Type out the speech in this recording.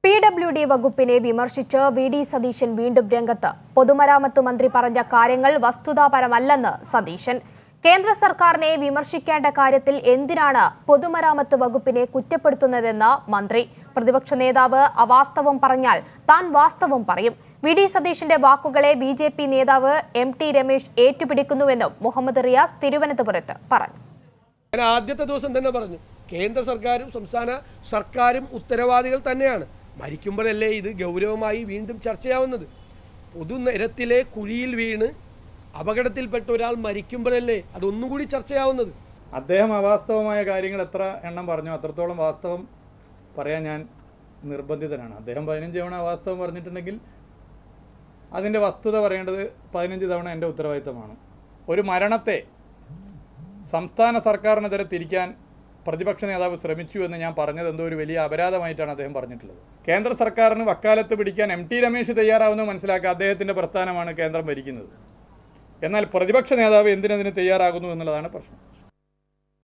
P W D വകുപ്പിനെ വിമർശിച്ച് V D Satheesan വീണ്ടും രംഗത്ത് പൊതുമരാമത്ത് മന്ത്രി പറഞ്ഞ കാര്യങ്ങൾ വസ്തുതാപരമല്ലെന്ന് സതീശൻ കേന്ദ്ര സർക്കാരിനെ വിമർശിക്കേണ്ട കാര്യത്തിൽ എന്തിനാണ് പൊതുമരാമത്ത് വകുപ്പിനെ കുറ്റപ്പെടുത്തുന്നതെന്ന് മന്ത്രി പ്രതിപക്ഷ നേതാവ് അവാസ്തവം പറഞ്ഞാൽ താൻ വാസ്തവം പറയും വി ഡി സതീശന്റെ വാക്കുകളെ ബി ജെ പി നേതാവ് എം ടി രമേശ് ഏറ്റുപിടിക്കുന്നുവെന്നും മുഹമ്മദ് റിയാസ് തിരുവനന്തപുരത്ത് പറഞ്ഞു ഞാൻ ആദ്യത്തെ ദിവസം തന്നെ പറഞ്ഞു കേന്ദ്ര സർക്കാരും സംസ്ഥാന സർക്കാരും ഉത്തരവാദികൾ തന്നെയാണ് മരിക്കുമ്പോഴല്ലേ ഇത് ഗൗരവമായി വീണ്ടും ചർച്ചയാവുന്നത് പൊതുനിരത്തിലെ കുഴിയിൽ വീണ് അപകടത്തിൽപ്പെട്ട ഒരാൾ മരിക്കുമ്പോഴല്ലേ അതൊന്നുകൂടി ചർച്ചയാവുന്നത് അദ്ദേഹം അവാസ്തവമായ കാര്യങ്ങൾ എത്ര എണ്ണം പറഞ്ഞു അത്രത്തോളം വാസ്തവം പറയാൻ ഞാൻ നിർബന്ധിതനാണ് അദ്ദേഹം പതിനഞ്ച് തവണ അവാസ്തവം പറഞ്ഞിട്ടുണ്ടെങ്കിൽ അതിൻ്റെ വസ്തുത പറയേണ്ടത് പതിനഞ്ച് തവണ എൻ്റെ ഉത്തരവാദിത്തമാണ് ഒരു മരണത്തെ സംസ്ഥാന സർക്കാരിനെതിരെ തിരിക്കാൻ പ്രതിപക്ഷ നേതാവ് ശ്രമിച്ചു എന്ന് ഞാൻ പറഞ്ഞത് എന്തോ ഒരു വലിയ അപരാധമായിട്ടാണ് അദ്ദേഹം പറഞ്ഞിട്ടുള്ളത് കേന്ദ്ര സർക്കാരിന് വക്കാലത്ത് പിടിക്കാൻ എം ടി രമേശ് തയ്യാറാവുന്നത് മനസ്സിലാക്കുക അദ്ദേഹത്തിൻ്റെ പ്രസ്ഥാനമാണ് കേന്ദ്രം ഭരിക്കുന്നത് എന്നാൽ പ്രതിപക്ഷ നേതാവ് എന്തിനതിന് തയ്യാറാകുന്നു എന്നുള്ളതാണ് പ്രശ്നം